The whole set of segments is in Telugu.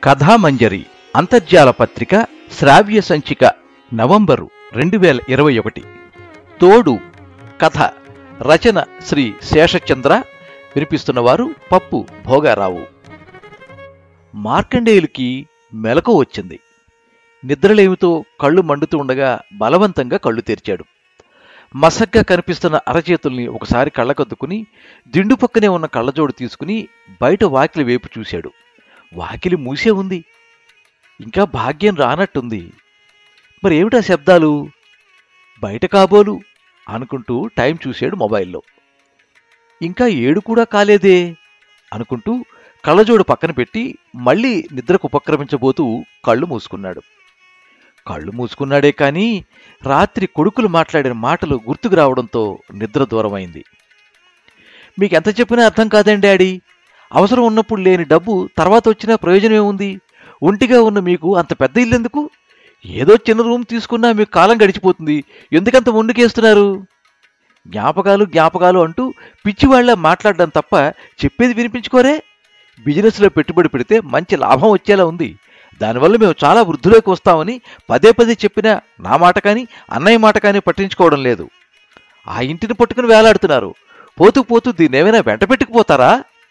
కథామంజరి అంతర్జాల పత్రిక శ్రావ్య సంచిక నవంబరు రెండు వేల ఇరవై ఒకటి తోడు కథ రచన శ్రీ శేషచంద్ర వినిపిస్తున్నవారు పప్పు భోగారావు మార్కండేయులకి మెలకు వచ్చింది నిద్రలేమితో కళ్ళు మండుతూ ఉండగా బలవంతంగా కళ్ళు తెరిచాడు మసగ్గా కనిపిస్తున్న అరచేతుల్ని ఒకసారి కళ్ళకద్దుకుని దిండు పక్కనే ఉన్న కళ్ళజోడు తీసుకుని బయట వాకిలి వైపు చూశాడు వాకిలి మూసే ఉంది ఇంకా భాగ్యం రానట్టుంది మరి ఏమిటా శబ్దాలు బయట కాబోలు అనుకుంటూ టైం చూశాడు మొబైల్లో ఇంకా ఏడు కూడా కాలేదే అనుకుంటూ కళ్ళజోడు పక్కన పెట్టి మళ్ళీ నిద్రకు ఉపక్రమించబోతూ కళ్ళు మూసుకున్నాడు కళ్ళు మూసుకున్నాడే కానీ రాత్రి కొడుకులు మాట్లాడిన మాటలు గుర్తుకు రావడంతో నిద్ర దూరమైంది మీకెంత చెప్పినా అర్థం కాదండి డాడీ అవసరం ఉన్నప్పుడు లేని డబ్బు తర్వాత వచ్చినా ప్రయోజనం ఏముంది ఒంటిగా ఉన్న మీకు అంత పెద్ద ఇల్లు ఎందుకు ఏదో చిన్న రూమ్ తీసుకున్నా మీకు కాలం గడిచిపోతుంది ఎందుకంత ముందుకేస్తున్నారు జ్ఞాపకాలు జ్ఞాపకాలు అంటూ పిచ్చివాళ్ల మాట్లాడడం తప్ప చెప్పేది వినిపించుకోరే బిజినెస్లో పెట్టుబడి పెడితే మంచి లాభం వచ్చేలా ఉంది దానివల్ల మేము చాలా వృద్ధిలోకి వస్తామని పదే పదే చెప్పినా నా మాట కానీ అన్నయ్య మాట కానీ పట్టించుకోవడం లేదు ఆ ఇంటిని పట్టుకుని వేలాడుతున్నారు పోతూ పోతూ దీన్ని ఏమైనా వెంట పెట్టుకుపోతారా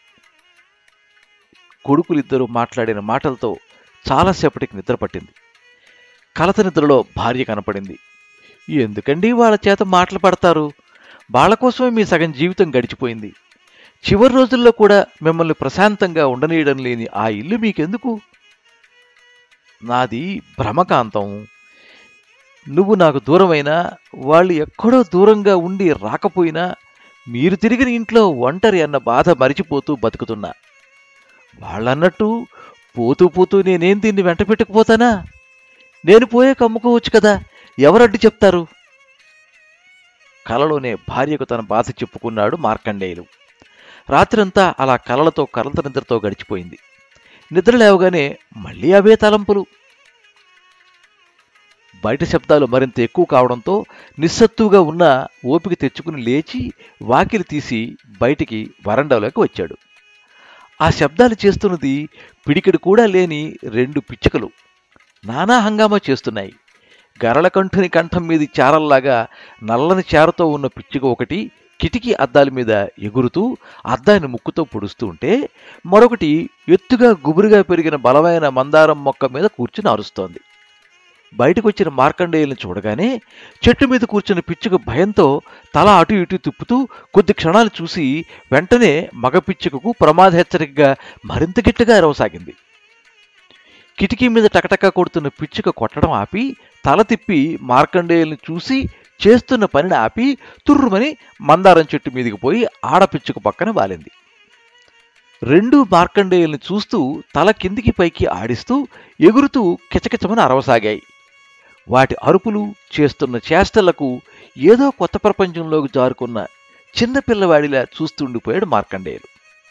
కొడుకులిద్దరూ మాట్లాడిన మాటలతో చాలాసేపటికి నిద్ర పట్టింది కలత నిద్రలో భార్య కనపడింది ఎందుకండి వాళ్ళ చేత మాటలు పడతారు వాళ్ళ కోసమే మీ సగం జీవితం గడిచిపోయింది చివరి రోజుల్లో కూడా మిమ్మల్ని ప్రశాంతంగా ఉండనీయడం లేని ఆ ఇల్లు మీకెందుకు నాది భ్రమకాంతం నువ్వు నాకు దూరమైనా వాళ్ళు ఎక్కడో దూరంగా ఉండి రాకపోయినా మీరు తిరిగిన ఇంట్లో ఒంటరి అన్న బాధ మరిచిపోతూ బతుకుతున్నా వాళ్ళన్నట్టు పోతూ పోతూ నేనేం దీన్ని వెంట పెట్టుకుపోతానా నేను పోయే కమ్ముకోవచ్చు కదా ఎవరడ్డు చెప్తారు కలలోనే భార్యకు తన బాధ చెప్పుకున్నాడు మార్కండేయులు రాత్రంతా అలా కలలతో కలత నిద్రతో గడిచిపోయింది నిద్ర లేవగానే మళ్ళీ అవే తలంపులు బయట శబ్దాలు మరింత ఎక్కువ కావడంతో నిస్సత్తుగా ఉన్న ఓపిక తెచ్చుకుని లేచి వాకిలి తీసి బయటికి వరండాలోకి వచ్చాడు ఆ శబ్దాలు చేస్తున్నది పిడికిడి కూడా లేని రెండు పిచ్చుకలు నానా హంగామా చేస్తున్నాయి గరళకంఠుని కంఠం మీది చారల్లాగా నల్లని చారతో ఉన్న పిచ్చుక ఒకటి కిటికీ అద్దాల మీద ఎగురుతూ అద్దాన్ని ముక్కుతో పొడుస్తూ ఉంటే మరొకటి ఎత్తుగా గుబురుగా పెరిగిన బలమైన మందారం మొక్క మీద కూర్చుని అరుస్తోంది బయటకు వచ్చిన మార్కండేయుల్ని చూడగానే చెట్టు మీద కూర్చున్న పిచ్చుక భయంతో తల అటు ఇటు తిప్పుతూ కొద్ది క్షణాలు చూసి వెంటనే మగ పిచ్చుకకు ప్రమాద హెచ్చరికగా మరింత గట్టిగా అరవసాగింది కిటికీ మీద టకటక కొడుతున్న పిచ్చుక కొట్టడం ఆపి తల తిప్పి మార్కండేయుల్ని చూసి చేస్తున్న పనిని ఆపి తుర్రుమని మందారం చెట్టు మీదికి పోయి ఆడపిచ్చుక పక్కన వాలింది రెండు మార్కండేయుల్ని చూస్తూ తల కిందికి పైకి ఆడిస్తూ ఎగురుతూ కిచకిచమని అరవసాగాయి వాటి అరుపులు చేస్తున్న చేష్టలకు ఏదో కొత్త ప్రపంచంలోకి జారుకున్న చిన్న పిల్లవాడిలా చూస్తుండిపోయాడు మార్కండేయులు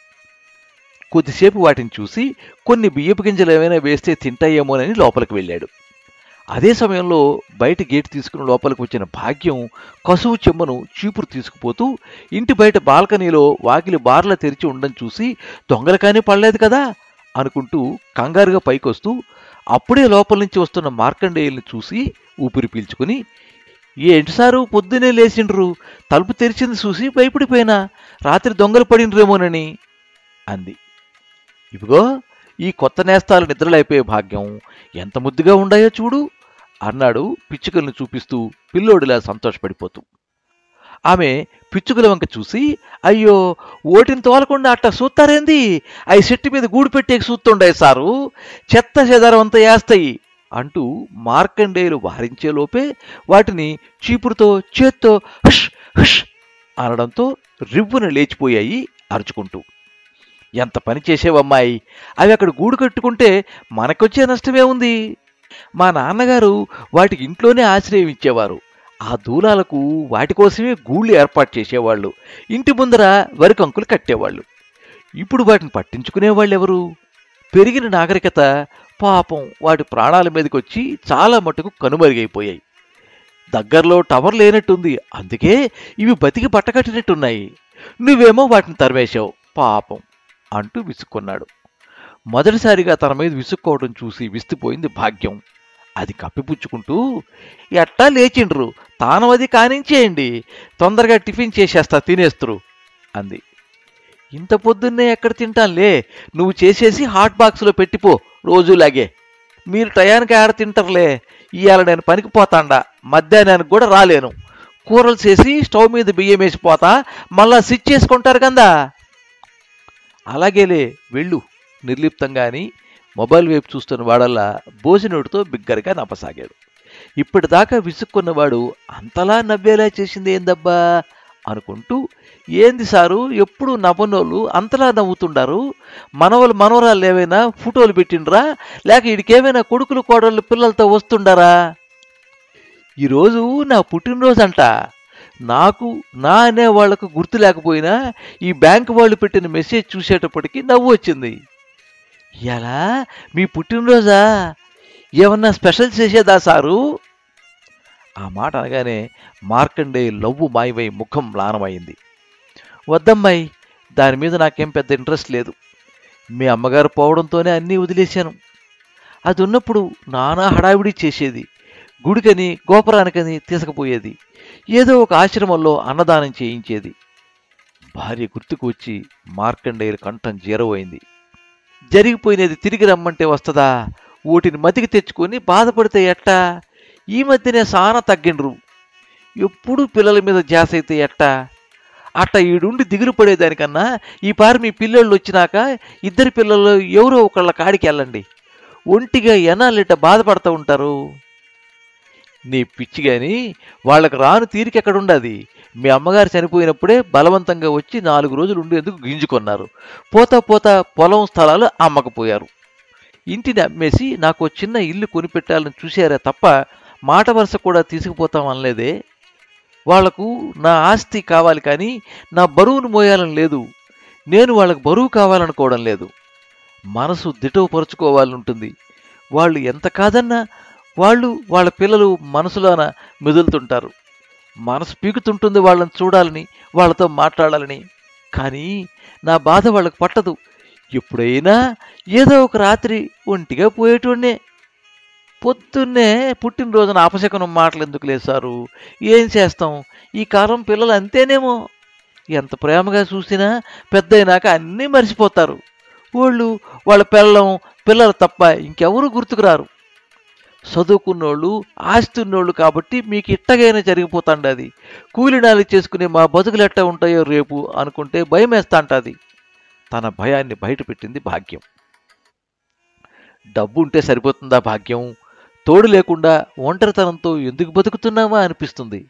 కొద్దిసేపు వాటిని చూసి కొన్ని బియ్యపు గింజలు ఏమైనా వేస్తే తింటాయేమోనని లోపలికి వెళ్ళాడు అదే సమయంలో బయట గేటు తీసుకుని లోపలికి వచ్చిన భాగ్యం కసువు చెమ్మను చీపురు తీసుకుపోతూ ఇంటి బయట బాల్కనీలో వాకిలి బార్ల తెరిచి ఉండడం చూసి దొంగలు కానీ పడలేదు కదా అనుకుంటూ కంగారుగా పైకొస్తూ అప్పుడే లోపల నుంచి వస్తున్న మార్కండేయుల్ని చూసి ఊపిరి పీల్చుకుని ఏంటి సారు పొద్దునే లేచిండ్రు తలుపు తెరిచింది చూసి భయపడిపోయినా రాత్రి దొంగలు పడినరేమోనని అంది ఇదిగో ఈ కొత్త నేస్తాలు నిద్రలైపోయే భాగ్యం ఎంత ముద్దుగా ఉండాయో చూడు అన్నాడు పిచ్చుకలను చూపిస్తూ పిల్లోడిలా సంతోషపడిపోతూ ఆమె పిచ్చుకల వంక చూసి అయ్యో ఓటిని తోలకుండా అట్ట సూత్తారేంది అవి చెట్టు మీద గూడు పెట్టేకి సూత్తుండాయి సారు చెత్త చెదారం అంతా వేస్తాయి అంటూ మార్కండేయులు వారించేలోపే వాటిని చీపురుతో చేత్తో హష్ హష్ అనడంతో రివ్వున లేచిపోయాయి అరుచుకుంటూ ఎంత పని చేసేవమ్మాయి అవి అక్కడ గూడు కట్టుకుంటే మనకొచ్చే నష్టమే ఉంది మా నాన్నగారు వాటికి ఇంట్లోనే ఆశ్రయం ఇచ్చేవారు ఆ దూలాలకు వాటి కోసమే గూళ్ళు ఏర్పాటు చేసేవాళ్ళు ఇంటి ముందర వరి కంకులు కట్టేవాళ్ళు ఇప్పుడు వాటిని పట్టించుకునేవాళ్ళు ఎవరు పెరిగిన నాగరికత పాపం వాటి ప్రాణాల మీదకి వచ్చి చాలా మటుకు కనుమరుగైపోయాయి దగ్గరలో టవర్ లేనట్టుంది అందుకే ఇవి బతికి బట్టకట్టినట్టున్నాయి నువ్వేమో వాటిని తరిమేశావు పాపం అంటూ విసుక్కున్నాడు మొదటిసారిగా తన మీద విసుక్కోవడం చూసి విస్తుపోయింది భాగ్యం అది కప్పిపుచ్చుకుంటూ ఎట్టా లేచిండ్రు తానం అది కానించేయండి తొందరగా టిఫిన్ చేసేస్తా తినేస్తురు అంది ఇంత పొద్దున్నే ఎక్కడ తింటానులే నువ్వు చేసేసి హాట్ బాక్స్లో పెట్టిపో రోజులాగే మీరు టయానికి ఆడ తింటారులే ఇవాళ నేను పనికి పోతాండా మధ్యాహ్నానికి కూడా రాలేను కూరలు చేసి స్టవ్ మీద బియ్యం వేసిపోతా మళ్ళా స్విచ్ చేసుకుంటారు కదా అలాగేలే వెళ్ళు నిర్లిప్తంగా అని మొబైల్ వైపు చూస్తున్న వాడల్లా భోజనోడితో బిగ్గరగా నప్పసాగాడు ఇప్పటిదాకా విసుక్కున్నవాడు అంతలా నవ్వేలా చేసింది ఏందబ్బా అనుకుంటూ ఏంది సారు ఎప్పుడు నవ్వనోళ్ళు అంతలా నవ్వుతుండారు మనవలు మనవరాలు ఏమైనా ఫోటోలు పెట్టిండ్రా లేక ఇడికేమైనా కొడుకులు కోడళ్ళు పిల్లలతో వస్తుండారా ఈరోజు నా పుట్టినరోజు అంట నాకు నా అనే వాళ్లకు గుర్తు లేకపోయినా ఈ బ్యాంక్ వాళ్ళు పెట్టిన మెసేజ్ చూసేటప్పటికి నవ్వు వచ్చింది ఎలా మీ పుట్టినరోజా ఏమన్నా స్పెషల్ చేసేదా సారు ఆ మాట అనగానే మార్కండే లవ్వు మాయమై ముఖం లానమైంది వద్దమ్మాయి దాని మీద నాకేం పెద్ద ఇంట్రెస్ట్ లేదు మీ అమ్మగారు పోవడంతోనే అన్నీ వదిలేశాను అది ఉన్నప్పుడు నానా హడావిడి చేసేది గుడికని గోపురానికని తీసుకుపోయేది ఏదో ఒక ఆశ్రమంలో అన్నదానం చేయించేది భార్య గుర్తుకు వచ్చి మార్కండేయుల కంఠం జీరవైంది జరిగిపోయినది తిరిగి రమ్మంటే వస్తదా ఓటిని మతికి తెచ్చుకొని బాధపడితే ఎట్టా ఈ మధ్యనే సాన తగ్గిండ్రు ఎప్పుడు పిల్లల మీద జాస అయితే ఎట్టా అట్ట ఈడుండి దిగులు పడేదానికన్నా ఈ పారి మీ పిల్లలు వచ్చినాక ఇద్దరి పిల్లలు ఎవరో ఒకళ్ళ కాడికి వెళ్ళండి ఒంటిగా ఎనాలిట బాధపడుతూ ఉంటారు నీ పిచ్చి గాని వాళ్ళకి రాను తీరికెక్కడుండది మీ అమ్మగారు చనిపోయినప్పుడే బలవంతంగా వచ్చి నాలుగు రోజులు ఉండేందుకు గింజుకొన్నారు పోతా పోతా పొలం స్థలాలు అమ్మకపోయారు ఇంటిని అమ్మేసి నాకు ఓ చిన్న ఇల్లు కొనిపెట్టాలని చూశారే తప్ప మాట వరుస కూడా తీసుకుపోతాం అనలేదే వాళ్లకు నా ఆస్తి కావాలి కానీ నా బరువును మోయాలని లేదు నేను వాళ్ళకు బరువు కావాలనుకోవడం లేదు మనసు దిటవుపరుచుకోవాలని ఉంటుంది వాళ్ళు ఎంత కాదన్నా వాళ్ళు వాళ్ళ పిల్లలు మనసులోన మెదులుతుంటారు మనసు పీకుతుంటుంది వాళ్ళని చూడాలని వాళ్ళతో మాట్లాడాలని కానీ నా బాధ వాళ్ళకు పట్టదు ఎప్పుడైనా ఏదో ఒక రాత్రి ఒంటిగా పోయేటోడ్నే పొద్దున్నే పుట్టినరోజున అపశకనం మాటలు ఎందుకు లేసారు ఏం చేస్తాం ఈ కాలం పిల్లలు అంతేనేమో ఎంత ప్రేమగా చూసినా పెద్దయినాక అన్నీ మర్చిపోతారు వాళ్ళు వాళ్ళ పిల్లం పిల్లలు తప్ప ఇంకెవరూ గుర్తుకురారు చదువుకున్నోళ్ళు ఆస్తి ఉన్నోళ్ళు కాబట్టి మీకు ఇట్టగైనా జరిగిపోతాండి అది కూలినాలు చేసుకునే మా బతుకులు ఎట్ట ఉంటాయో రేపు అనుకుంటే భయం వేస్తాంటది తన భయాన్ని బయటపెట్టింది భాగ్యం డబ్బు ఉంటే సరిపోతుందా భాగ్యం తోడు లేకుండా ఒంటరితనంతో ఎందుకు బతుకుతున్నామా అనిపిస్తుంది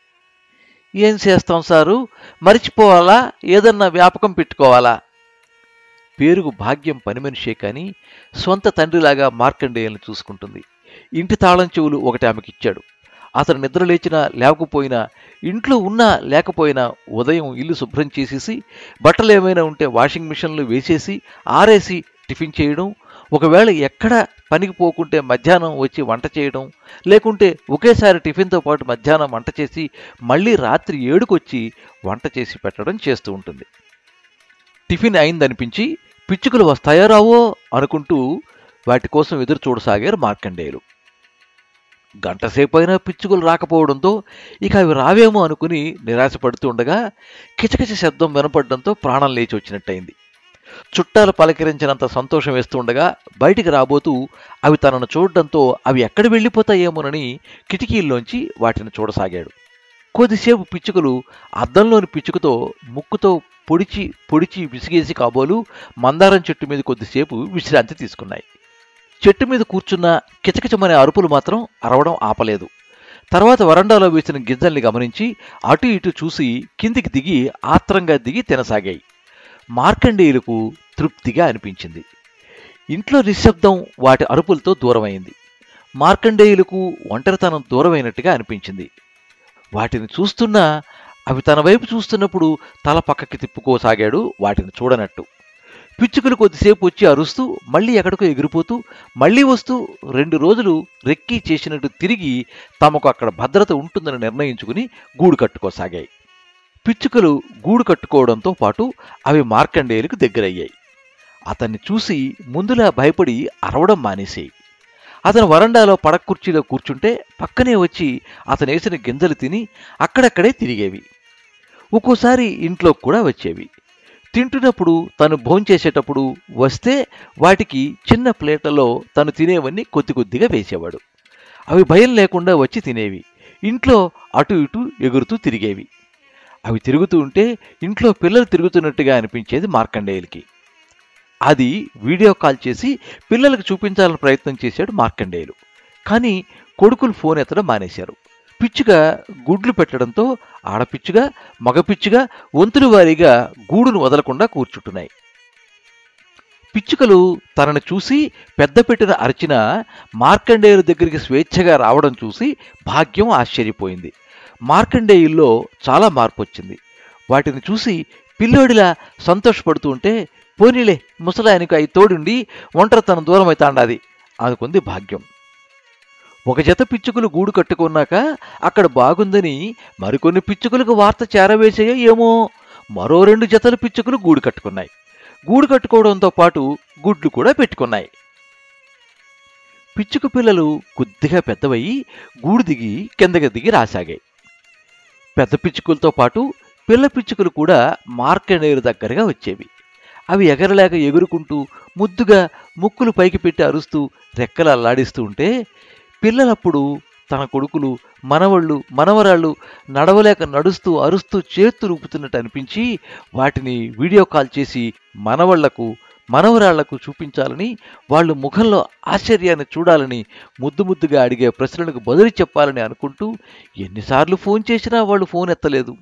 ఏం చేస్తాం సారు మరిచిపోవాలా ఏదన్నా వ్యాపకం పెట్టుకోవాలా పేరుకు భాగ్యం పని మనిషే కానీ సొంత తండ్రిలాగా మార్కండేయులను చూసుకుంటుంది ఇంటి తాళం చెవులు ఒకటి ఆమెకి ఇచ్చాడు అతను నిద్ర లేచినా లేకపోయినా ఇంట్లో ఉన్నా లేకపోయినా ఉదయం ఇల్లు శుభ్రం చేసేసి బట్టలు ఏమైనా ఉంటే వాషింగ్ మిషన్లో వేసేసి ఆరేసి టిఫిన్ చేయడం ఒకవేళ ఎక్కడ పనికి పోకుంటే మధ్యాహ్నం వచ్చి వంట చేయడం లేకుంటే ఒకేసారి టిఫిన్తో పాటు మధ్యాహ్నం వంట చేసి మళ్ళీ రాత్రి ఏడుకొచ్చి వంట చేసి పెట్టడం చేస్తూ ఉంటుంది టిఫిన్ అయిందనిపించి పిచ్చుకలు వస్తాయో రావో అనుకుంటూ వాటి కోసం ఎదురు చూడసాగారు మార్కండేయులు గంటసేపు అయినా పిచ్చుకలు రాకపోవడంతో ఇక అవి రావేమో అనుకుని నిరాశపడుతూ ఉండగా కిచకిచ శబ్దం వినపడడంతో ప్రాణం లేచి వచ్చినట్టయింది చుట్టాలు పలకరించినంత సంతోషం వేస్తుండగా బయటికి రాబోతూ అవి తనను చూడడంతో అవి ఎక్కడ వెళ్ళిపోతాయేమోనని కిటికీల్లోంచి వాటిని చూడసాగాడు కొద్దిసేపు పిచ్చుకలు అద్దంలోని పిచ్చుకతో ముక్కుతో పొడిచి పొడిచి విసిగేసి కాబోలు మందారం చెట్టు మీద కొద్దిసేపు విశ్రాంతి తీసుకున్నాయి చెట్టు మీద కూర్చున్న కిచకిచమనే అరుపులు మాత్రం అరవడం ఆపలేదు తర్వాత వరండాలో వేసిన గింజల్ని గమనించి అటు ఇటు చూసి కిందికి దిగి ఆత్రంగా దిగి తినసాగాయి మార్కండేయులకు తృప్తిగా అనిపించింది ఇంట్లో నిశ్శబ్దం వాటి అరుపులతో దూరమైంది మార్కండేయులకు ఒంటరితనం దూరమైనట్టుగా అనిపించింది వాటిని చూస్తున్నా అవి తన వైపు చూస్తున్నప్పుడు తల పక్కకి తిప్పుకోసాగాడు వాటిని చూడనట్టు పిచ్చుకలు కొద్దిసేపు వచ్చి అరుస్తూ మళ్ళీ ఎక్కడికో ఎగిరిపోతూ మళ్ళీ వస్తూ రెండు రోజులు రెక్కి చేసినట్టు తిరిగి తమకు అక్కడ భద్రత ఉంటుందని నిర్ణయించుకుని గూడు కట్టుకోసాగాయి పిచ్చుకలు గూడు కట్టుకోవడంతో పాటు అవి మార్కండేయులకు దగ్గరయ్యాయి అతన్ని చూసి ముందులా భయపడి అరవడం మానేశాయి అతను వరండాలో పడక కుర్చీలో కూర్చుంటే పక్కనే వచ్చి అతను వేసిన గింజలు తిని అక్కడక్కడే తిరిగేవి ఒక్కోసారి ఇంట్లో కూడా వచ్చేవి తింటున్నప్పుడు తను భోంచేసేటప్పుడు వస్తే వాటికి చిన్న ప్లేట్లలో తను తినేవన్నీ కొద్ది కొద్దిగా వేసేవాడు అవి భయం లేకుండా వచ్చి తినేవి ఇంట్లో అటు ఇటు ఎగురుతూ తిరిగేవి అవి తిరుగుతూ ఉంటే ఇంట్లో పిల్లలు తిరుగుతున్నట్టుగా అనిపించేది మార్కండేయులకి అది వీడియో కాల్ చేసి పిల్లలకు చూపించాలని ప్రయత్నం చేశాడు మార్కండేయులు కానీ కొడుకులు ఫోన్ ఎత్తడం మానేశారు పిచ్చుగా గుడ్లు పెట్టడంతో ఆడపిచ్చుగా మగపిచ్చుగా వంతుల వారీగా గూడును వదలకుండా కూర్చుంటున్నాయి పిచ్చుకలు తనను చూసి పెద్ద పెట్టిన అరిచిన మార్కండేయుల దగ్గరికి స్వేచ్ఛగా రావడం చూసి భాగ్యం ఆశ్చర్యపోయింది మార్కండేయుల్లో చాలా మార్పు వచ్చింది వాటిని చూసి పిల్లోడిలా సంతోషపడుతూ ఉంటే పోనీలే ముసలాయనకు అయి తోడుండి ఒంటరితనం దూరం అవుతాండాది అనుకుంది భాగ్యం ఒక జత పిచ్చుకలు గూడు కట్టుకున్నాక అక్కడ బాగుందని మరికొన్ని పిచ్చుకలకు వార్త చేరవేసాయో ఏమో మరో రెండు జతల పిచ్చుకలు గూడు కట్టుకున్నాయి గూడు కట్టుకోవడంతో పాటు గుడ్లు కూడా పెట్టుకున్నాయి పిచ్చుక పిల్లలు కొద్దిగా పెద్దవయ్యి గూడు దిగి కిందకి దిగి రాసాగాయి పెద్ద పిచ్చుకలతో పాటు పిల్ల పిచ్చుకలు కూడా మార్కండేయుల దగ్గరగా వచ్చేవి అవి ఎగరలేక ఎగురుకుంటూ ముద్దుగా ముక్కులు పైకి పెట్టి అరుస్తూ రెక్కలు అల్లాడిస్తూ ఉంటే పిల్లలప్పుడు తన కొడుకులు మనవళ్ళు మనవరాళ్ళు నడవలేక నడుస్తూ అరుస్తూ చేతులు ఊపుతున్నట్టు అనిపించి వాటిని వీడియో కాల్ చేసి మనవళ్లకు మనవరాళ్లకు చూపించాలని వాళ్ళు ముఖంలో ఆశ్చర్యాన్ని చూడాలని ముద్దు ముద్దుగా అడిగే ప్రశ్నలకు బదులు చెప్పాలని అనుకుంటూ ఎన్నిసార్లు ఫోన్ చేసినా వాళ్ళు ఫోన్ ఎత్తలేదు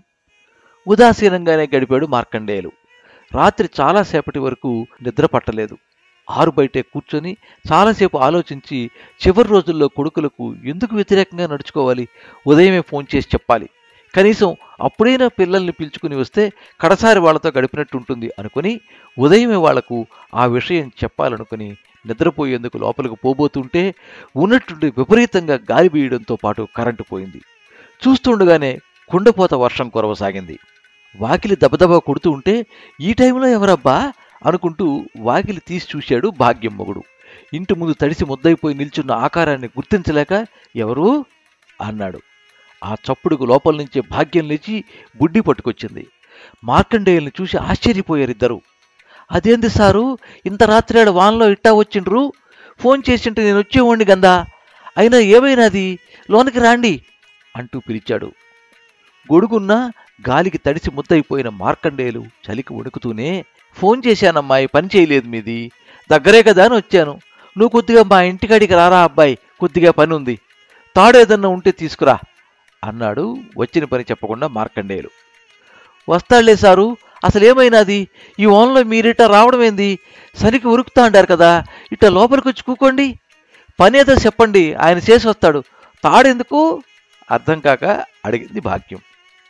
ఉదాసీనంగానే గడిపాడు మార్కండేయులు రాత్రి చాలాసేపటి వరకు నిద్ర పట్టలేదు ఆరు బయటే కూర్చొని చాలాసేపు ఆలోచించి చివరి రోజుల్లో కొడుకులకు ఎందుకు వ్యతిరేకంగా నడుచుకోవాలి ఉదయమే ఫోన్ చేసి చెప్పాలి కనీసం అప్పుడైనా పిల్లల్ని పిలుచుకుని వస్తే కడసారి వాళ్ళతో గడిపినట్టు ఉంటుంది అనుకుని ఉదయమే వాళ్లకు ఆ విషయం చెప్పాలనుకుని నిద్రపోయేందుకు లోపలికి పోబోతుంటే ఉన్నట్టుండి విపరీతంగా గాలి బీయడంతో పాటు కరెంటు పోయింది చూస్తుండగానే కుండపోత వర్షం కురవసాగింది వాకిలి దబదబా కొడుతూ ఉంటే ఈ టైంలో ఎవరబ్బా అనుకుంటూ వాకిలి తీసి చూశాడు భాగ్యం మొగుడు ఇంటి ముందు తడిసి ముద్దయిపోయి నిల్చున్న ఆకారాన్ని గుర్తించలేక ఎవరు అన్నాడు ఆ చప్పుడుకు లోపల నుంచి భాగ్యం లేచి బుడ్డి పట్టుకొచ్చింది మార్కండేయుల్ని చూసి ఆశ్చర్యపోయారిద్దరు అదేంది సారు ఇంత రాత్రి ఆడ వాన్లో ఇట్టా వచ్చిండ్రు ఫోన్ చేసింటే నేను వచ్చేవాణ్ణి గందా అయినా ఏమైనాది లోనికి రాండి అంటూ పిలిచాడు గొడుగున్న గాలికి తడిసి ముద్దయిపోయిన మార్కండేయులు చలికి వణుకుతూనే ఫోన్ చేశానమ్మాయి పని చేయలేదు మీది దగ్గరే కదా అని వచ్చాను నువ్వు కొద్దిగా మా ఇంటికాడికి రారా అబ్బాయి కొద్దిగా పని ఉంది తాడేదన్నా ఉంటే తీసుకురా అన్నాడు వచ్చిన పని చెప్పకుండా మార్కండేయులు వస్తాళ్లే సారు అసలేమైనాది ఈ ఓన్లో మీరిట రావడం ఏంది సరికి ఉరుకుతా అంటారు కదా ఇట్ట లోపలికి వచ్చి కూకోండి పనేదో చెప్పండి ఆయన చేసి వస్తాడు తాడెందుకు అర్థం కాక అడిగింది భాగ్యం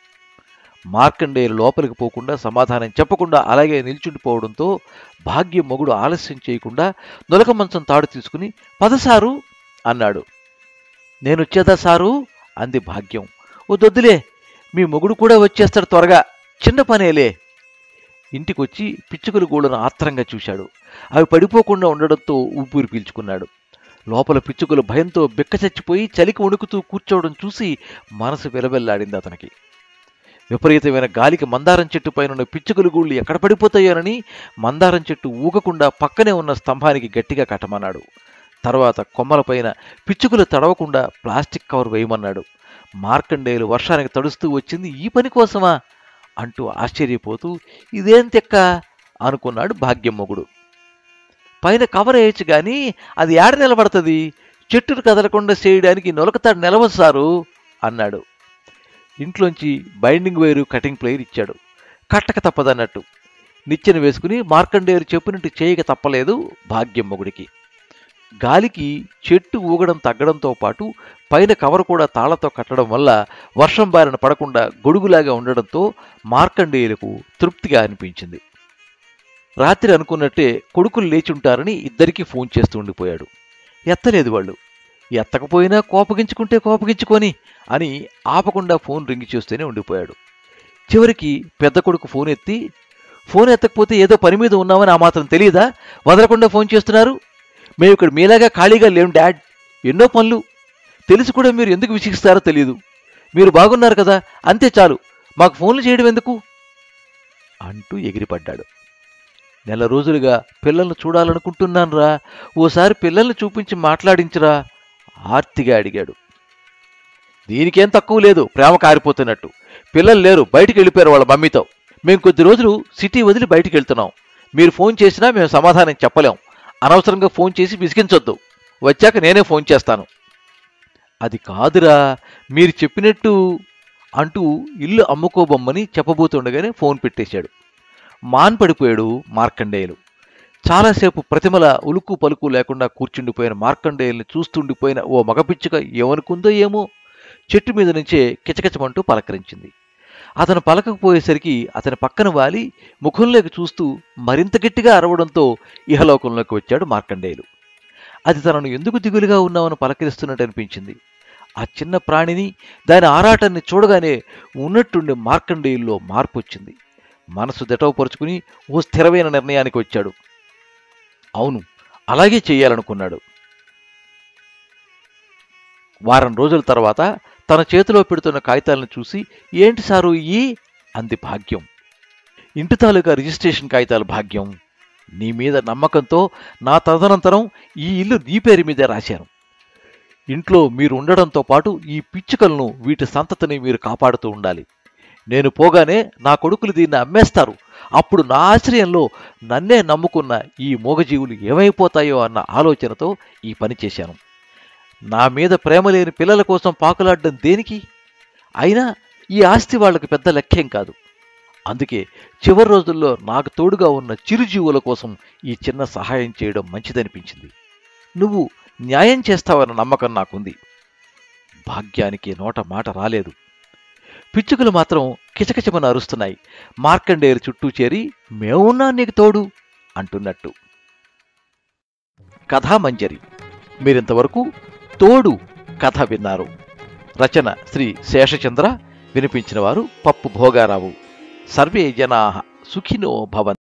మార్కండేయులు లోపలికి పోకుండా సమాధానం చెప్పకుండా అలాగే నిల్చుండిపోవడంతో భాగ్యం మొగుడు ఆలస్యం చేయకుండా నొలక మంచం తాడు తీసుకుని పదసారు అన్నాడు నేనొచ్చేదా సారు అంది భాగ్యం ఓ దొద్దులే మీ మొగుడు కూడా వచ్చేస్తాడు త్వరగా చిన్న పనేలే ఇంటికొచ్చి పిచ్చుకల గూళ్ళను ఆత్రంగా చూశాడు అవి పడిపోకుండా ఉండడంతో ఊపిరి పీల్చుకున్నాడు లోపల పిచ్చుకలు భయంతో బిక్క చచ్చిపోయి చలికి వణుకుతూ కూర్చోవడం చూసి మనసు విలవెల్లాడింది అతనికి విపరీతమైన గాలికి మందారం చెట్టు పైన ఉన్న పిచ్చుకల గూళ్ళు ఎక్కడ పడిపోతాయోనని మందారం చెట్టు ఊగకుండా పక్కనే ఉన్న స్తంభానికి గట్టిగా కట్టమన్నాడు తర్వాత కొమ్మలపైన పిచ్చుకలు తడవకుండా ప్లాస్టిక్ కవర్ వేయమన్నాడు మార్కండేయులు వర్షానికి తడుస్తూ వచ్చింది ఈ పని కోసమా అంటూ ఆశ్చర్యపోతూ ఇదేం తెక్క అనుకున్నాడు భాగ్యం మొగుడు పైన కవర్ వేయచ్చు గాని అది ఏడ నిలబడుతుంది చెట్టును కదలకుండా చేయడానికి నొలకతాడు నిలవదు సారు అన్నాడు ఇంట్లోంచి బైండింగ్ వైరు కటింగ్ ప్లేయర్ ఇచ్చాడు కట్టక తప్పదన్నట్టు నిచ్చెన వేసుకుని మార్కండేయులు చెప్పినట్టు చేయక తప్పలేదు భాగ్యం మొగుడికి గాలికి చెట్టు ఊగడం తగ్గడంతో పాటు పైన కవర్ కూడా తాళ్లతో కట్టడం వల్ల వర్షం బారిన పడకుండా గొడుగులాగా ఉండడంతో మార్కండేయులకు తృప్తిగా అనిపించింది రాత్రి అనుకున్నట్టే కొడుకులు లేచుంటారని ఇద్దరికీ ఫోన్ చేస్తూ ఉండిపోయాడు ఎత్తలేదు వాళ్ళు ఎత్తకపోయినా కోపగించుకుంటే కోపగించుకొని అని ఆపకుండా ఫోన్ రింగ్ చేస్తూనే ఉండిపోయాడు చివరికి పెద్ద కొడుకు ఫోన్ ఎత్తి ఫోన్ ఎత్తకపోతే ఏదో పని మీద ఉన్నామని ఆ మాత్రం తెలియదా వదలకుండా ఫోన్ చేస్తున్నారు మేము ఇక్కడ మీలాగా ఖాళీగా లేం డాడ్ ఎన్నో పనులు తెలిసి కూడా మీరు ఎందుకు విసిగిస్తారో తెలియదు మీరు బాగున్నారు కదా అంతే చాలు మాకు ఫోన్లు చేయడం ఎందుకు అంటూ ఎగిరిపడ్డాడు నెల రోజులుగా పిల్లల్ని చూడాలనుకుంటున్నానురా ఓసారి పిల్లల్ని చూపించి మాట్లాడించరా ఆర్తిగా అడిగాడు దీనికేం తక్కువ లేదు ప్రేమ కారిపోతున్నట్టు పిల్లలు లేరు బయటికి వెళ్ళిపోయారు వాళ్ళ మమ్మీతో మేము కొద్ది రోజులు సిటీ వదిలి బయటికి వెళ్తున్నాం మీరు ఫోన్ చేసినా మేము సమాధానం చెప్పలేం అనవసరంగా ఫోన్ చేసి విసిగించొద్దు వచ్చాక నేనే ఫోన్ చేస్తాను అది కాదురా మీరు చెప్పినట్టు అంటూ ఇల్లు అమ్ముకోబొమ్మని చెప్పబోతుండగానే ఫోన్ పెట్టేశాడు మాన్ పడిపోయాడు మార్కండేయులు చాలాసేపు ప్రతిమల ఉలుకు పలుకు లేకుండా కూర్చుండిపోయిన మార్కండేయుల్ని చూస్తుండిపోయిన ఓ మగపిచ్చుక ఏమనుకుందో ఏమో చెట్టు మీద నుంచే కిచకిచమంటూ పలకరించింది అతను పలకకపోయేసరికి అతని పక్కన వాలి ముఖంలోకి చూస్తూ మరింత గట్టిగా అరవడంతో ఇహలోకంలోకి వచ్చాడు మార్కండేయులు అది తనను ఎందుకు దిగులుగా ఉన్నామని పలకరిస్తున్నట్టు అనిపించింది ఆ చిన్న ప్రాణిని దాని ఆరాటాన్ని చూడగానే ఉన్నట్టుండి మార్కండేయుల్లో మార్పు వచ్చింది మనసు దెటవపరుచుకుని ఓ స్థిరమైన నిర్ణయానికి వచ్చాడు అవును అలాగే చెయ్యాలనుకున్నాడు వారం రోజుల తర్వాత తన చేతిలో పెడుతున్న కాగితాలను చూసి ఏంటి సారు ఈ అంది భాగ్యం ఇంటి తాలూకా రిజిస్ట్రేషన్ కాగితాలు భాగ్యం నీ మీద నమ్మకంతో నా తదనంతరం ఈ ఇల్లు నీ పేరు మీదే రాశాను ఇంట్లో మీరు ఉండడంతో పాటు ఈ పిచ్చుకలను వీటి సంతతిని మీరు కాపాడుతూ ఉండాలి నేను పోగానే నా కొడుకులు దీన్ని అమ్మేస్తారు అప్పుడు నా ఆశ్రయంలో నన్నే నమ్ముకున్న ఈ మూగజీవులు ఏమైపోతాయో అన్న ఆలోచనతో ఈ పని చేశాను నా మీద ప్రేమ లేని పిల్లల కోసం పాకులాడడం దేనికి అయినా ఈ ఆస్తి వాళ్ళకి పెద్ద లక్ష్యం కాదు అందుకే చివరి రోజుల్లో నాకు తోడుగా ఉన్న చిరుజీవుల కోసం ఈ చిన్న సహాయం చేయడం మంచిదనిపించింది నువ్వు న్యాయం చేస్తావన్న నమ్మకం నాకుంది భాగ్యానికి నోట మాట రాలేదు పిచ్చుకలు మాత్రం కిచకిచమని అరుస్తున్నాయి మార్కండేయులు చుట్టూ చేరి మేమున్నా నీకు తోడు అంటున్నట్టు కథామంజరి మీరింతవరకు తోడు కథ విన్నారు రచన శ్రీ శేషచంద్ర వినిపించిన వారు పప్పు భోగారావు సర్వే జనా సుఖినో భవంతు